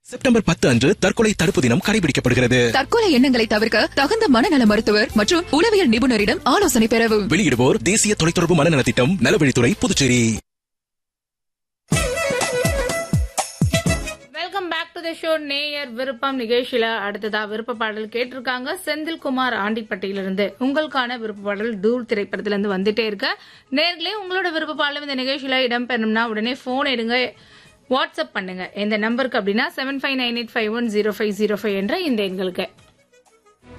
September பத்து அன்று தற்கொலை தடுப்பு தினம் கடைபிடிக்கப்படுகிறது தற்கொலை எண்ணங்களை தவிர்க்க தகுந்த மனநல மருத்துவர் மற்றும் உளவியல் நிபுணரிடம் ஆலோசனை பெறவும் வெளியிடுவோர் தேசிய தொலைத்தொடர்பு மனநலத் திட்டம் நலவழித்துறை Puducherry welcome back to the show நேயர் விருப்பம் நிகழ்ச்சியில அடுத்ததா விருப்ப பாடல் கேட்டிருக்காங்க செந்தில்குமார் ஆண்டிப்பட்டியிலிருந்து உங்களுக்கான விருப்ப பாடல் டூர் திரைப்படத்துல இருந்து வந்துட்டே இருக்க நேர்களே உங்களோட விருப்ப பாடலும் இந்த நிகழ்ச்சியில இடம்பெறணும்னா உடனே போன் எடுங்க வாட்ஸ்அப் பண்ணுங்க எந்த நம்பருக்கு அப்படின்னா seven five nine eight five one zero five zero five என்ற இந்த எண்களுக்கு